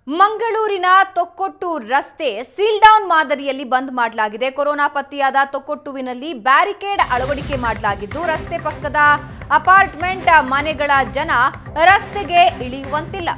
ಮಂಗಳೂರಿನ ತೊಕ್ಕೊಟ್ಟು ರಸ್ತೆ seal down ಮಾದರಿಯಲ್ಲಿ ಬಂದ್ ಮಾಡಲಾಗಿದೆ ಕೊರೋನಾ ಪತ್ತೆಯಾದ ತೊಕ್ಕೊಟ್ಟುವಿನಲ್ಲಿ ಬ್ಯಾರಿಕೇಡ್ ಅಳವಡಿಕೆ ಮಾಡಲಾಗಿದ್ದು ರಸ್ತೆ ಪಕ್ಕದ ಅಪಾರ್ಟ್ಮೆಂಟ್ ಮನೆಗಳ ಜನ ರಸ್ತೆಗೆ ಇಳಿಯುವಂತಿಲ್ಲ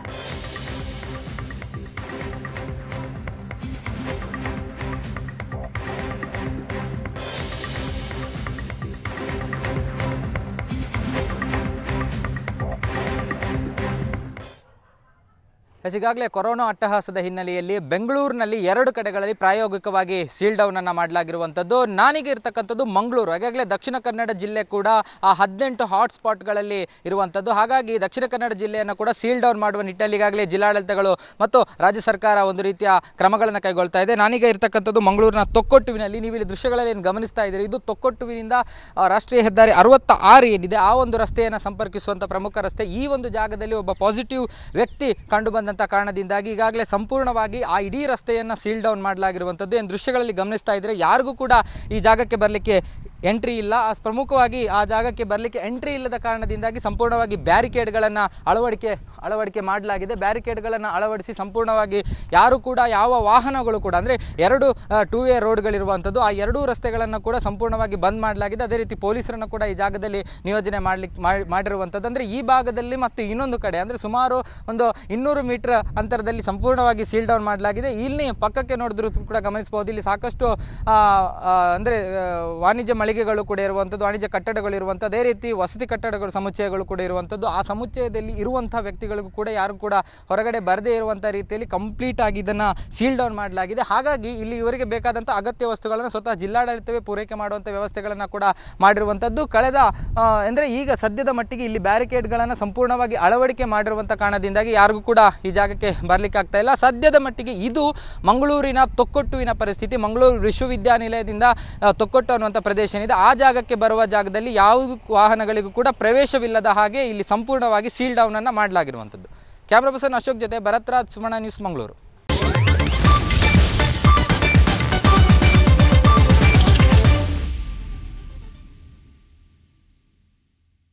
ಎಸ್ ಈಗಾಗಲೇ ಕೊರೋನಾ ಅಟ್ಟಹಾಸದ ಹಿನ್ನೆಲೆಯಲ್ಲಿ ಬೆಂಗಳೂರಿನಲ್ಲಿ ಎರಡು ಕಡೆಗಳಲ್ಲಿ ಪ್ರಾಯೋಗಿಕವಾಗಿ ಸೀಲ್ ಡೌನ್ ಅನ್ನು ಮಾಡಲಾಗಿರುವಂಥದ್ದು ನಾನೀಗ ಇರ್ತಕ್ಕಂಥದ್ದು ಮಂಗಳೂರು ಹಾಗಾಗಲೇ ದಕ್ಷಿಣ ಕನ್ನಡ ಜಿಲ್ಲೆ ಕೂಡ ಆ ಹದಿನೆಂಟು ಹಾಟ್ ಸ್ಪಾಟ್ಗಳಲ್ಲಿ ಇರುವಂಥದ್ದು ಹಾಗಾಗಿ ದಕ್ಷಿಣ ಕನ್ನಡ ಜಿಲ್ಲೆಯನ್ನು ಕೂಡ ಸೀಲ್ ಡೌನ್ ಮಾಡುವ ನಿಟ್ಟಿನಲ್ಲಿ ಈಗಾಗಲೇ ಜಿಲ್ಲಾಡಳಿತಗಳು ಮತ್ತು ರಾಜ್ಯ ಸರ್ಕಾರ ಒಂದು ರೀತಿಯ ಕ್ರಮಗಳನ್ನು ಕೈಗೊಳ್ತಾ ಇದೆ ನಾನೀಗ ಇರ್ತಕ್ಕಂಥದ್ದು ಮಂಗಳೂರಿನ ತೊಕ್ಕೊಟ್ಟುವಿನಲ್ಲಿ ನೀವು ಇಲ್ಲಿ ದೃಶ್ಯಗಳಲ್ಲಿ ಏನು ಗಮನಿಸ್ತಾ ಇದ್ದೀರಿ ಇದು ತೊಕ್ಕೊಟ್ಟುವಿನಿಂದ ಆ, ರಾಷ್ಟ್ರೀಯ ಹೆದ್ದಾರಿ ಅರವತ್ತ ಆರು ಏನಿದೆ ಆ ಒಂದು ರಸ್ತೆಯನ್ನು ಸಂಪರ್ಕಿಸುವಂಥ ಪ್ರಮುಖ ರಸ್ತೆ ಈ ಒಂದು ಜಾಗದಲ್ಲಿ ಒಬ್ಬ ಪಾಸಿಟಿವ್ ವ್ಯಕ್ತಿ ಕಂಡು ಬಂದಂಥ ಕಾರಣದಿಂದಾಗಿ ಈಗಾಗಲೇ ಸಂಪೂರ್ಣವಾಗಿ ಆ ಇಡೀ ರಸ್ತೆಯನ್ನು ಸೀಲ್ ಡೌನ್ ಮಾಡಲಾಗಿರುವಂಥದ್ದು ಏನು ದೃಶ್ಯಗಳಲ್ಲಿ ಗಮನಿಸ್ತಾ ಇದ್ದರೆ ಯಾರಿಗೂ ಕೂಡ ಈ ಜಾಗಕ್ಕೆ ಬರಲಿಕ್ಕೆ ಎಂಟ್ರಿ ಇಲ್ಲ ಆ ಪ್ರಮುಖವಾಗಿ ಆ ಜಾಗಕ್ಕೆ ಬರಲಿಕ್ಕೆ ಎಂಟ್ರಿ ಇಲ್ಲದ ಕಾರಣದಿಂದಾಗಿ ಸಂಪೂರ್ಣವಾಗಿ ಬ್ಯಾರಿಕೇಡ್ಗಳನ್ನು ಅಳವಡಿಕೆ ಅಳವಡಿಕೆ ಮಾಡಲಾಗಿದೆ ಬ್ಯಾರಿಕೇಡ್ಗಳನ್ನು ಅಳವಡಿಸಿ ಸಂಪೂರ್ಣವಾಗಿ ಯಾರು ಕೂಡ ಯಾವ ವಾಹನಗಳು ಕೂಡ ಅಂದರೆ ಎರಡು ಟೂ ವೇ ರೋಡ್ಗಳಿರುವಂಥದ್ದು ಆ ಎರಡೂ ರಸ್ತೆಗಳನ್ನು ಕೂಡ ಸಂಪೂರ್ಣವಾಗಿ ಬಂದ್ ಮಾಡಲಾಗಿದೆ ಅದೇ ರೀತಿ ಪೊಲೀಸರನ್ನು ಕೂಡ ಈ ಜಾಗದಲ್ಲಿ ನಿಯೋಜನೆ ಮಾಡಲಿಕ್ಕೆ ಮಾಡಿರುವಂಥದ್ದು ಅಂದರೆ ಈ ಭಾಗದಲ್ಲಿ ಮತ್ತು ಇನ್ನೊಂದು ಕಡೆ ಅಂದರೆ ಸುಮಾರು ಒಂದು ಇನ್ನೂರು ಮೀಟರ್ ಅಂತರದಲ್ಲಿ ಸಂಪೂರ್ಣವಾಗಿ ಸೀಲ್ ಡೌನ್ ಮಾಡಲಾಗಿದೆ ಇಲ್ಲಿ ಪಕ್ಕಕ್ಕೆ ನೋಡಿದ್ರು ಕೂಡ ಗಮನಿಸಬಹುದು ಇಲ್ಲಿ ಸಾಕಷ್ಟು ಆ, ಆ, ಅಂದರೆ ಆ, ವಾಣಿಜ್ಯ ಮಳಿಗೆಗಳು ಕೂಡ ಇರುವಂಥದ್ದು ವಾಣಿಜ್ಯ ಕಟ್ಟಡಗಳು ಇರುವಂಥದ್ದು ಅದೇ ರೀತಿ ವಸತಿ ಕಟ್ಟಡಗಳು ಸಮುಚ್ಚಯಗಳು ಕೂಡ ಇರುವಂಥದ್ದು ಆ ಸಮುಚ್ಚಯದಲ್ಲಿ ಇರುವಂಥ ವ್ಯಕ್ತಿಗಳಿಗೂ ಕೂಡ ಯಾರು ಕೂಡ ಹೊರಗಡೆ ಬರದೇ ಇರುವಂಥ ರೀತಿಯಲ್ಲಿ ಕಂಪ್ಲೀಟ್ ಆಗಿ ಇದನ್ನು ಸೀಲ್ ಡೌನ್ ಮಾಡಲಾಗಿದೆ ಹಾಗಾಗಿ ಇಲ್ಲಿ ಇವರಿಗೆ ಬೇಕಾದಂಥ ಅಗತ್ಯ ವಸ್ತುಗಳನ್ನು ಸ್ವತಃ ಜಿಲ್ಲಾಡಳಿತವೇ ಪೂರೈಕೆ ಮಾಡುವಂಥ ವ್ಯವಸ್ಥೆಗಳನ್ನು ಕೂಡ ಮಾಡಿರುವಂಥದ್ದು ಕಳೆದ ಆ, ಅಂದರೆ ಈಗ ಸದ್ಯದ ಮಟ್ಟಿಗೆ ಇಲ್ಲಿ ಬ್ಯಾರಿಕೇಡ್ಗಳನ್ನು ಸಂಪೂರ್ಣವಾಗಿ ಅಳವಡಿಕೆ ಮಾಡಿರುವಂಥ ಕಾರಣದಿಂದಾಗಿ ಯಾರಿಗೂ ಕೂಡ ಈ ಜಾಗಕ್ಕೆ ಬರಲಿಕ್ಕೆ ಆಗ್ತಾ ಇಲ್ಲ ಸದ್ಯದ ಮಟ್ಟಿಗೆ ಇದು ಮಂಗಳೂರಿನ ತೊಕ್ಕೊಟ್ಟುವಿನ ಪರಿಸ್ಥಿತಿ ಮಂಗಳೂರು ವಿಶ್ವವಿದ್ಯಾನಿಲಯದಿಂದ ಆ, ತೊಕ್ಕೊಟ್ಟು ಅನ್ನುವಂಥ ಪ್ರದೇಶ ಏನಿದೆ ಆ ಜಾಗಕ್ಕೆ ಬರುವ ಜಾಗದಲ್ಲಿ ಯಾವ ವಾಹನಗಳಿಗೂ ಕೂಡ ಪ್ರವೇಶವಿಲ್ಲದ ಹಾಗೆ ಇಲ್ಲಿ ಸಂಪೂರ್ಣವಾಗಿ ಸೀಲ್ ಡೌನನ್ನು ಮಾಡಲಾಗಿರುವಂಥದ್ದು ಕ್ಯಾಮ್ರಾ ಪರ್ಸನ್ ಅಶೋಕ್ ಜೊತೆ ಭರತ್ರಾಜ್ ಸುಮಣ ನ್ಯೂಸ್ ಮಂಗಳೂರು